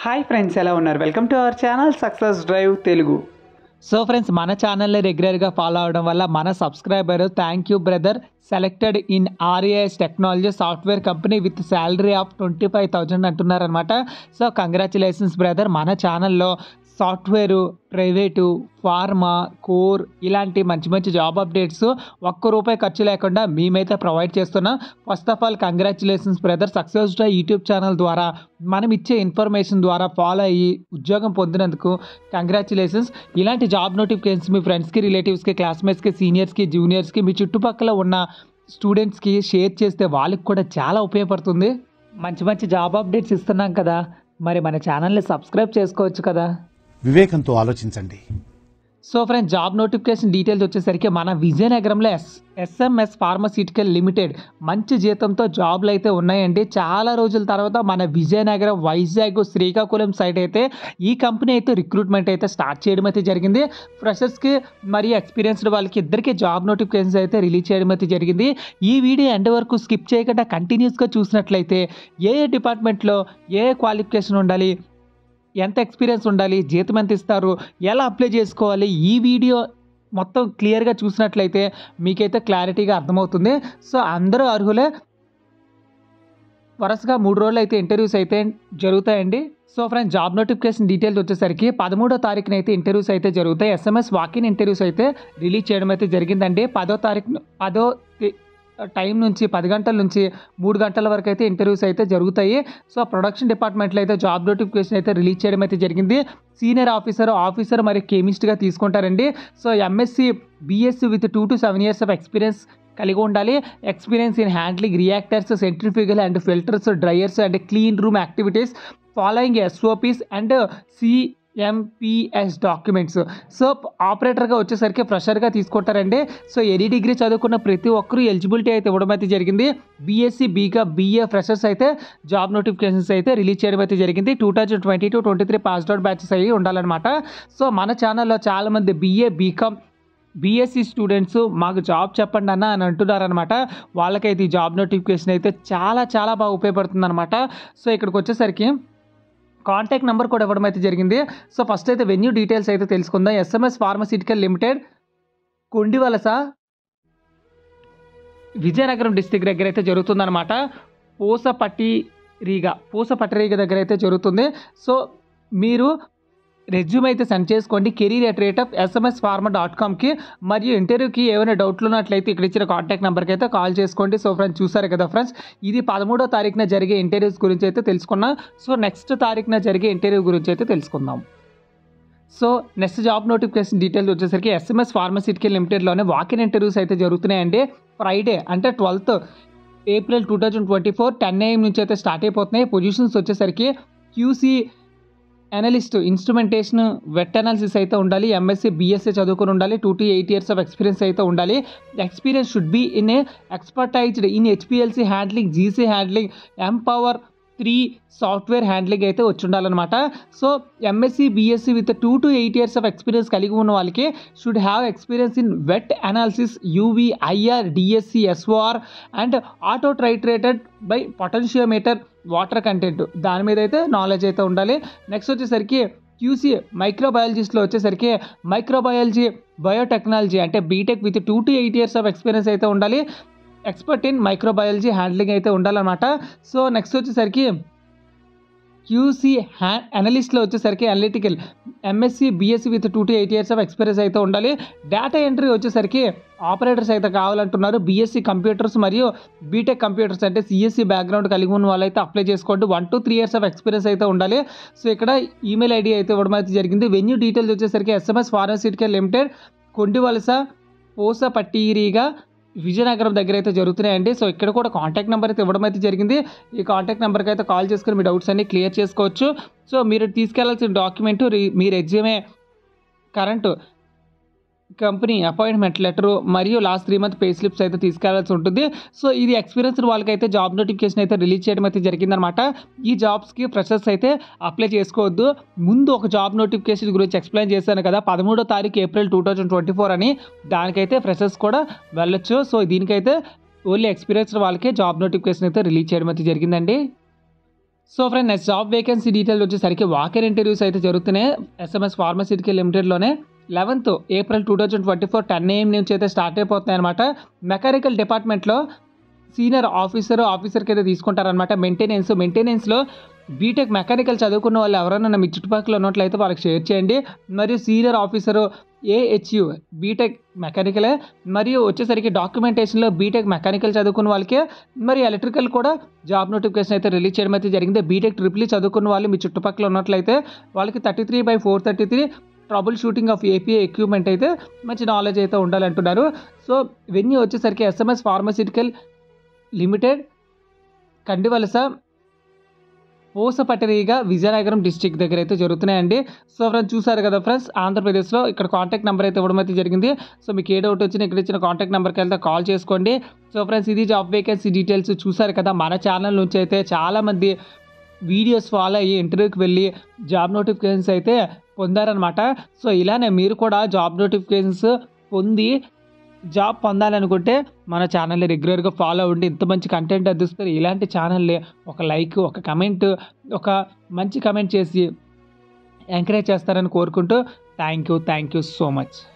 hi friends ఎలా ఉన్నారు welcome to our channel success drive Telugu so friends మన ఛానల్ని రెగ్యులర్గా ఫాలో అవడం వల్ల మన subscriber thank you brother selected in RAS technology software company with salary of twenty five thousand అంటున్నారనమాట సో కంగ్రాచులేషన్స్ బ్రదర్ మన ఛానల్లో సాఫ్ట్వేరు ప్రైవేటు ఫార్మా కోర్ ఇలాంటి మంచి మంచి జాబ్ అప్డేట్స్ ఒక్క రూపాయి ఖర్చు లేకుండా మేమైతే ప్రొవైడ్ చేస్తున్నాం first of all congratulations brother success drive YouTube channel ద్వారా మనం ఇచ్చే ఇన్ఫర్మేషన్ ద్వారా ఫాలో అయ్యి ఉద్యోగం పొందినందుకు కంగ్రాచులేషన్స్ ఇలాంటి జాబ్ నోటిఫికేషన్స్ మీ ఫ్రెండ్స్కి రిలేటివ్స్కి క్లాస్మేట్స్కి సీనియర్స్కి జూనియర్స్కి మీ చుట్టుపక్కల ఉన్న స్టూడెంట్స్కి షేర్ చేస్తే వాళ్ళకి కూడా చాలా ఉపయోగపడుతుంది మంచి మంచి జాబ్ అప్డేట్స్ ఇస్తున్నాం కదా మరి మన ఛానల్ని సబ్స్క్రైబ్ చేసుకోవచ్చు కదా వివేకంతో ఆలోచించండి so friends job notification details వచ్చేసరికి మన విజయనగరంలో ఎస్ ఎస్ఎంఎస్ ఫార్మస్యూటికల్ లిమిటెడ్ మంచి జీతంతో జాబ్లు అయితే ఉన్నాయండి చాలా రోజుల తర్వాత మన విజయనగరం వైజాగ్ శ్రీకాకుళం సైడ్ అయితే ఈ కంపెనీ అయితే రిక్రూట్మెంట్ అయితే స్టార్ట్ చేయడం అయితే జరిగింది ఫ్రెషర్స్కి మరియు ఎక్స్పీరియన్స్డ్ వాళ్ళకి ఇద్దరికి జాబ్ నోటిఫికేషన్స్ అయితే రిలీజ్ చేయడం అయితే జరిగింది ఈ వీడియో ఎండ్ వరకు స్కిప్ చేయకుండా కంటిన్యూస్గా చూసినట్లయితే ఏ ఏ డిపార్ట్మెంట్లో ఏ ఏ క్వాలిఫికేషన్ ఉండాలి ఎంత ఎక్స్పీరియన్స్ ఉండాలి జీతం ఎంత ఇస్తారు ఎలా అప్లై చేసుకోవాలి ఈ వీడియో మొత్తం క్లియర్గా చూసినట్లయితే మీకైతే క్లారిటీగా అర్థమవుతుంది సో అందరూ అర్హులే వరుసగా మూడు రోజులు అయితే ఇంటర్వ్యూస్ అయితే జరుగుతాయండి so friends job notification details వచ్చేసరికి పదమూడో తారీఖున అయితే ఇంటర్వ్యూస్ అయితే జరుగుతాయి ఎస్ఎంఎస్ వాకిన్ ఇంటర్వ్యూస్ అయితే రిలీజ్ చేయడం అయితే జరిగిందండి పదో తారీఖు పదో తి- టైం నుంచి పది గంటల నుంచి మూడు గంటల వరకు అయితే ఇంటర్వ్యూస్ అయితే జరుగుతాయి సో ప్రొడక్షన్ డిపార్ట్మెంట్లో అయితే జాబ్ నోటిఫికేషన్ అయితే రిలీజ్ చేయడం అయితే జరిగింది సీనియర్ ఆఫీసర్ ఆఫీసర్ మరి కెమిస్ట్గా తీసుకుంటారండి so MSc BSc with two to seven years of experience కలిగి ఉండాలి experience in handling reactors centrifugal and filters dryers and clean room activities following SOPs and CMPS documents so ఆపరేటర్గా వచ్చేసరికి ఫ్రెషర్గా తీసుకుంటారండి so any degree చదువుకున్న ప్రతి ఒక్కరూ eligibility అయితే ఇవ్వడం అయితే జరిగింది బీఎస్సీ బీగా బీఏ ఫ్రెషర్స్ అయితే జాబ్ నోటిఫికేషన్స్ అయితే రిలీజ్ చేయడం అయితే జరిగింది two thousand twenty two twenty three passed out batches అయ్యి ఉండాలన్నమాట సో మన ఛానల్లో చాలామంది బీఏ బీకామ్ బీఎస్సీ స్టూడెంట్స్ మాకు జాబ్ చెప్పండి అన్న అని అంటున్నారనమాట వాళ్ళకైతే ఈ జాబ్ నోటిఫికేషన్ అయితే చాలా చాలా బాగా ఉపయోగపడుతుంది అనమాట సో ఇక్కడికి వచ్చేసరికి కాంటాక్ట్ నెంబర్ కూడా ఇవ్వడం అయితే జరిగింది సో ఫస్ట్ అయితే వెన్యూ డీటెయిల్స్ అయితే తెలుసుకుందాం SMS pharmaceutical limited Kondivalasa Vizianagaram district దగ్గర అయితే జరుగుతుందన్నమాట పూసపట్టి రీగా పూసపట్టిరీగ దగ్గర అయితే జరుగుతుంది సో మీరు రెజ్యూమ్ అయితే సెండ్ చేసుకోండి career at rate of SMS pharma dot కామ్కి మరియు ఇంటర్వ్యూకి ఏమైనా డౌట్లు ఉన్నట్లయితే ఇక్కడ ఇచ్చిన కాంటాక్ట్ నెంబర్కి అయితే కాల్ చేసుకోండి సో ఫ్రెండ్స్ చూసారు కదా ఫ్రెండ్స్ ఇది పదమూడో తారీఖున జరిగే ఇంటర్వ్యూస్ గురించి అయితే తెలుసుకున్నాం సో నెక్స్ట్ తారీఖున జరిగే ఇంటర్వ్యూ గురించి అయితే తెలుసుకుందాం so next job notification details వచ్చేసరికి ఎస్ఎంఎస్ ఫార్మసిటికల్ లిమిటెడ్లోనే వాకిన్ ఇంటర్వ్యూస్ అయితే జరుగుతున్నాయండి ఫ్రైడే అంటే twelfth April two thousand twenty four ten AM నుంచి అయితే స్టార్ట్ అయిపోతున్నాయి పొజిషన్స్ వచ్చేసరికి QC analyst instrumentation wet analysis అయితే ఉండాలి ఎంఎస్సీ బీఎస్సీ చదువుకుని ఉండాలి two to eight years of experience అయితే ఉండాలి experience should be in a expertised in HPLC handling GC handling Empower three software handling అయితే వచ్చి ఉండాలన్నమాట so MSc BSc with two to eight years of experience కలిగి ఉన్న వాళ్ళకి should have experience in wet analysis UV IR DSC SOR and auto titrated by potentiometer water content దాని మీద అయితే knowledge అయితే ఉండాలి నెక్స్ట్ వచ్చేసరికి క్యూసీ మైక్రోబయాలజిస్ట్లో వచ్చేసరికి మైక్రోబయాలజీ బయోటెక్నాలజీ అంటే BTech with two to eight years of experience అయితే ఉండాలి ఎక్స్పర్ట్ ఇన్ మైక్రోబయాలజీ హ్యాండ్లింగ్ అయితే ఉండాలన్నమాట సో నెక్స్ట్ వచ్చేసరికి క్యూసీ హ్యా అనలిస్ట్లో వచ్చేసరికి analytical MSc BSc with two to eight years of experience అయితే ఉండాలి డేటా ఎంట్రీ వచ్చేసరికి ఆపరేటర్స్ అయితే కావాలంటున్నారు బీఎస్సీ కంప్యూటర్స్ మరియు బీటెక్ కంప్యూటర్స్ అంటే సిఎస్సి బ్యాక్గ్రౌండ్ కలిగి ఉన్న వాళ్ళైతే అప్లై చేసుకోండి one to three years of experience అయితే ఉండాలి సో ఇక్కడ ఈమెయిల్ ఐడి అయితే ఇవ్వడం అయితే జరిగింది వెన్యూ డీటెయిల్స్ వచ్చేసరికి SMS pharmaceutical limited Kondivalasa Pusapatirega Vizianagaram దగ్గర అయితే జరుగుతున్నాయండి సో ఇక్కడ కూడా కాంటాక్ట్ నెంబర్ అయితే ఇవ్వడం అయితే జరిగింది ఈ కాంటాక్ట్ నెంబర్కి అయితే కాల్ చేసుకుని మీ డౌట్స్ అన్ని క్లియర్ చేసుకోవచ్చు సో మీరు తీసుకెళ్లాల్సిన డాక్యుమెంట్ మీ resume current company appointment letter మరియు last three month pay slips అయితే తీసుకెళ్లాల్సి ఉంటుంది సో ఇది ఎక్స్పీరియన్స్ వాళ్ళకైతే జాబ్ నోటిఫికేషన్ అయితే రిలీజ్ చేయడం అయితే జరిగిందనమాట ఈ జాబ్స్కి ఫ్రెషర్స్ అయితే అప్లై చేసుకోవద్దు ముందు ఒక జాబ్ నోటిఫికేషన్ గురించి ఎక్స్ప్లెయిన్ చేశాను కదా పదమూడో తారీఖు April two thousand twenty four అని దానికైతే ఫ్రెషర్స్ కూడా వెళ్ళొచ్చు సో దీనికైతే ఓన్లీ ఎక్స్పీరియన్స్ వాళ్ళకే జాబ్ నోటిఫికేషన్ అయితే రిలీజ్ చేయడం అయితే జరిగిందండి so friend next job vacancy detail వచ్చేసరికి వాకర్ ఇంటర్వ్యూస్ అయితే జరుగుతున్నాయి ఎస్ఎంఎస్ ఫార్మసిటికల్ లిమిటెడ్లోనే eleventh April two thousand twenty four ten AM నుంచి అయితే స్టార్ట్ అయిపోతున్నాయి అనమాట మెకానికల్ డిపార్ట్మెంట్లో సీనియర్ ఆఫీసర్ ఆఫీసర్కి అయితే తీసుకుంటారనమాట మెయింటెనెన్స్ మెయింటెనెన్స్లో బీటెక్ మెకానికల్ చదువుకున్న వాళ్ళు ఎవరైనా మీ చుట్టుపక్కల ఉన్నట్లయితే వాళ్ళకి షేర్ చేయండి మరియు సీనియర్ ఆఫీసరు ఏహెచ్యు బీటెక్ మెకానికలే మరియు వచ్చేసరికి డాక్యుమెంటేషన్లో బీటెక్ మెకానికల్ చదువుకున్న వాళ్ళకి మరి ఎలక్ట్రికల్ కూడా జాబ్ నోటిఫికేషన్ అయితే రిలీజ్ చేయడం అయితే జరిగింది బీటెక్ ట్రిపుల్ చదువుకున్న వాళ్ళు మీ చుట్టుపక్కల ఉన్నట్లయితే వాళ్ళకి thirty three by four thirty three trouble shooting of API equipment అయితే మంచి నాలెడ్జ్ అయితే ఉండాలంటున్నారు సో ఇవన్నీ వచ్చేసరికి SMS pharmaceutical limited Kondivalasa Pusapatirega Vizianagaram district దగ్గర అయితే జరుగుతున్నాయండి సో ఫ్రెండ్స్ చూసారు కదా ఫ్రెండ్స్ ఆంధ్రప్రదేశ్లో ఇక్కడ కాంటాక్ట్ నెంబర్ అయితే ఇవ్వడం అయితే జరిగింది సో మీకు ఏ డౌట్ వచ్చినా ఇక్కడ ఇచ్చిన కాంటాక్ట్ నెంబర్కి వెళ్తే కాల్ చేసుకోండి సో ఫ్రెండ్స్ ఇది జాబ్ వేకెన్సీ డీటెయిల్స్ చూసారు కదా మన ఛానల్ నుంచి అయితే చాలామంది వీడియోస్ ఫాలో అయ్యి ఇంటర్వ్యూకి వెళ్ళి జాబ్ నోటిఫికేషన్స్ అయితే పొందారనమాట సో ఇలానే మీరు కూడా జాబ్ నోటిఫికేషన్స్ పొంది జాబ్ పొందాలనుకుంటే మన ఛానల్ని రెగ్యులర్గా ఫాలో అవ్వండి ఇంత మంచి కంటెంట్ అందిస్తారు ఇలాంటి ఛానల్ని ఒక లైక్ ఒక కమెంట్ ఒక మంచి కమెంట్ చేసి ఎంకరేజ్ చేస్తారని కోరుకుంటూ thank you thank you so much